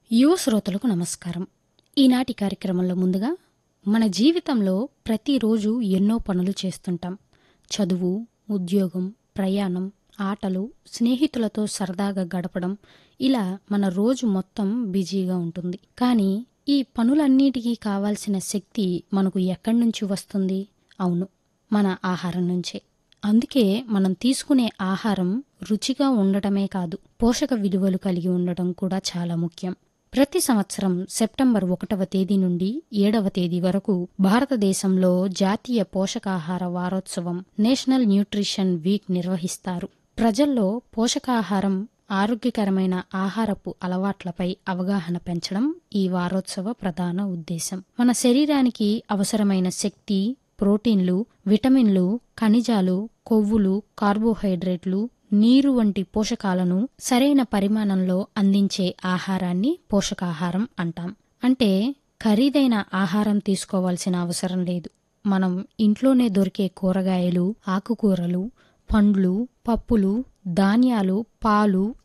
యువ శ్రోతలకు నమస్కారం ఈనాటి కార్యక్రమంలో ముందుగా మన జీవితంలో ప్రతిరోజు ఎన్నో పనులు చేస్తుంటాం చదువు ఉద్యోగం ప్రయాణం ఆటలు స్నేహితులతో సరదాగా గడపడం ఇలా మన రోజు మొత్తం బిజీగా ఉంటుంది కానీ ఈ పనులన్నిటికీ కావాల్సిన శక్తి మనకు ఎక్కడి నుంచి వస్తుంది అవును మన ఆహారం నుంచే అందుకే మనం తీసుకునే ఆహారం రుచిగా ఉండటమే కాదు పోషక విలువలు కలిగి ఉండటం కూడా చాలా ముఖ్యం ప్రతి సంవత్సరం సెప్టెంబర్ ఒకటవ తేదీ నుండి ఏడవ తేదీ వరకు భారతదేశంలో జాతీయ పోషకాహార వారోత్సవం నేషనల్ న్యూట్రిషన్ వీక్ నిర్వహిస్తారు ప్రజల్లో పోషకాహారం ఆరోగ్యకరమైన ఆహారపు అలవాట్లపై అవగాహన పెంచడం ఈ వారోత్సవ ప్రధాన ఉద్దేశం మన శరీరానికి అవసరమైన శక్తి ప్రోటీన్లు విటమిన్లు ఖనిజాలు కొవ్వులు కార్బోహైడ్రేట్లు నీరు వంటి పోషకాలను సరైన పరిమాణంలో అందించే ఆహారాన్ని పోషకాహారం అంటాం అంటే ఖరీదైన ఆహారం తీసుకోవాల్సిన అవసరం లేదు మనం ఇంట్లోనే దొరికే కూరగాయలు ఆకుకూరలు పండ్లు పప్పులు ధాన్యాలు పాలు